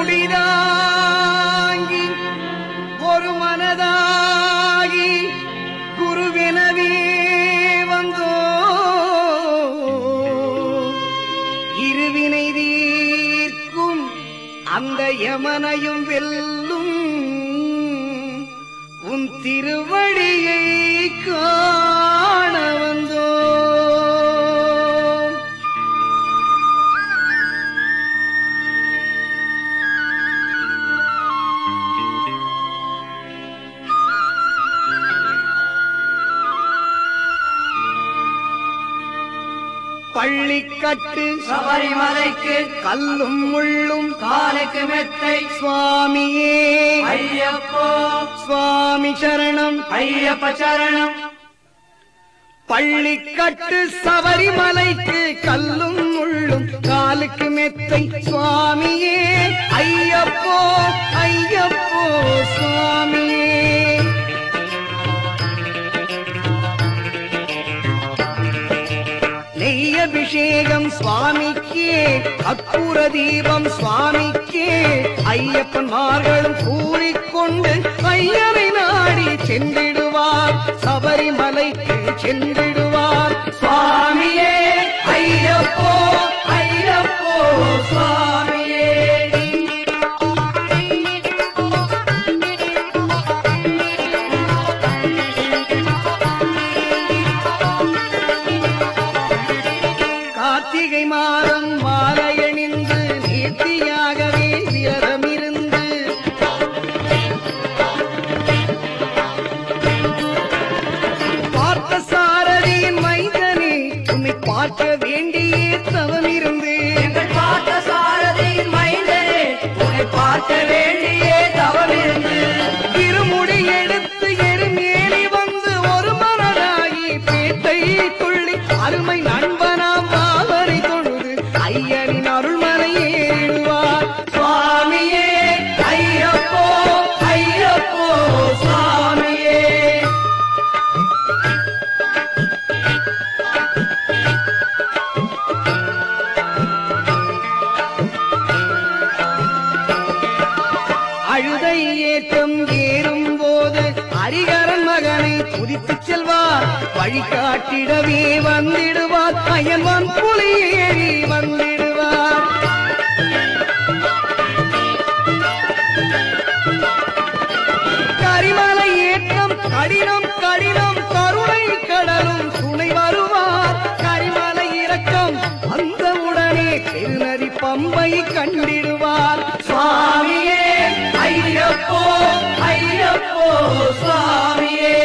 முடிதாங்கி ஒரு மனதாகி குருவினவே வந்தோ இருவினை தீர்க்கும் அந்த யமனையும் வெல்லும் உன் திருவடியை காண வந்தோ பள்ளிக்கட்டு சபரிமலைக்கு கல்லும் முள்ளும் காலுக்கு மெத்தை சுவாமியே ஐயப்போ சுவாமி சரணம் ஐயப்ப சரணம் பள்ளிக்கட்டு சபரிமலைக்கு கல்லும் முள்ளும் காலுக்கு மெத்தை சுவாமியே ஐயப்போ ஐயப்போ சுவாமியே நெய் அபிஷேகம் சுவாமிக்கே அற்புத தீபம் சுவாமிக்கே ஐயப்பன்மார்களும் கூறிக்கொண்டு ஐயனை நாடி சென்றிடுவார் சபரிமலைக்கு சென்றிடுவார் சுவாமியே ஐயப்போ ஐயப்போ சுவாமியே கார்த்திகை மாதம் மாலையணிந்து நேர்த்தியாகவே விரதம் இருந்து பார்த்த சாரதியின் மைதனே உன்னை பார்க்க வேண்டியே தவம் இருந்து எங்கள் பார்த்த சாரதியின் மைந்தனே உன்னை பார்க்க வேண்டியே தவமிருந்து இருமுடி எடுத்து எருமேலி வந்து ஒரு மனதாகி பேட்டை துள்ளி அருமை நண்பனாம் பாவரை தொழுது ஐயனின் அருள்மனை ஏறுவார் சுவாமியே ஐயப்போ ஐயப்போ சுவாமியே அழுதை ஏற்றம் ஏறும் போது ஹரிகரன் மகனை துதித்துச் செல்வார் வழிகாட்டிடவே வந்திடுவார் அயன்வான் புலி ஏறி வந்திடுவார் கரிமலை ஏற்றம் கடினம் கடினம் கருணை கடலும் துணை வருவார் கரிமலை இறக்கம் அந்த உடனே பெருநதி பம்பை கண்டிடுவார் சுவாமியே ஐயப்போ ஐயப்போ சுவாமியே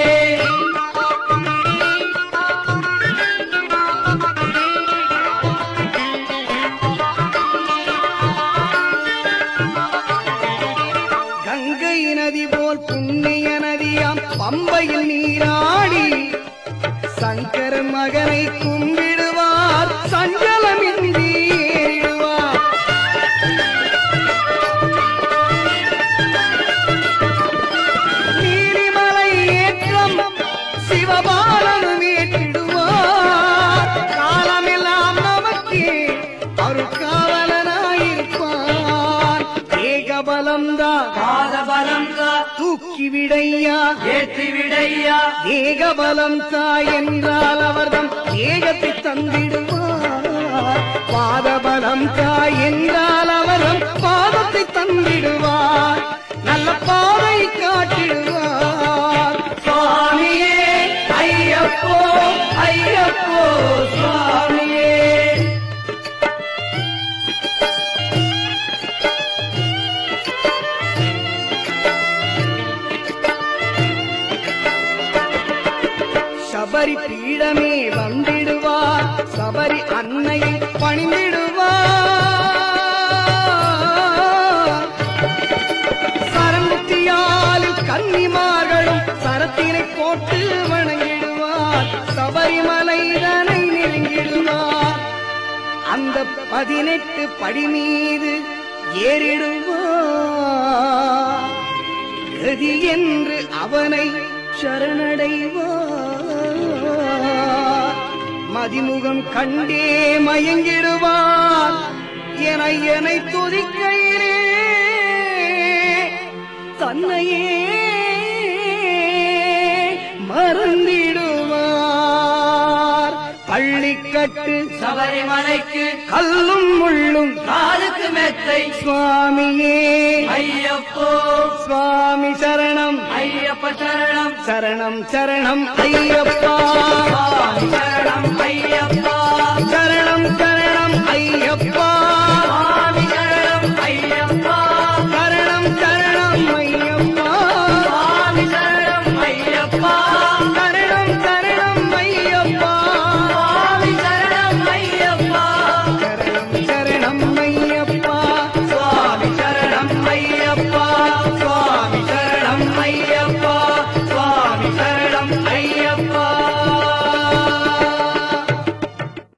கங்கை நதி போல் புண்ணிய நதியாம் பம்பையில் நீராடி சங்கரன் மகனை கும்பிடுவார் சஞ்சலமின்றி ஏறிடுவார் நீலிமலை ஏற்றம் சிவபாலனும் ஏற்றிடுவார் காலமெல்லாம் நமக்கே அருட்காவலனாயிருப்பார் ஏகபலம்தான் பாதபலம் தா தூக்கி விடையா ஏற்றி விடையா ஏகபலம் தாய் என்றால் அவர்தம் ஏகத்தை தந்திடுவார் பாதபலம் தாய் என்றால் அவர்தம் பாதத்தை தந்திடுவார் நல்ல பாதை காட்டிடுவார் சுவாமியே ஐயப்போ ஐயப்போ சுவாமியே சபரி பீடமே வந்திடுவார் சபரி அன்னையை பணிந்திடுவார் சரமுத்தியாலும் கன்னிமார்களும் சரத்தினை போட்டு வணங்கிடுவார் சபரிமலைதனை நெருங்கிடுவார் அந்த பதினெட்டு படி மீது ஏறிடுவார் கதி என்று அவனை சரணடைவார் மதிமுகம் கண்டே மயங்கிடுவார் என என்னை துதிக்கையிலே தன்னையே மறந்திடுவார் பள்ளிக்கட்டு சபரிமலைக்கு கல்லும் முள்ளும் காலுக்கு மெத்தை சுவாமியே ஐயப்போ சுவாமி சரணம் ஐயப்ப சரணம் சரணம் சரணம் ஐயப்பா சுவாமி சரணம் ஐயப்பா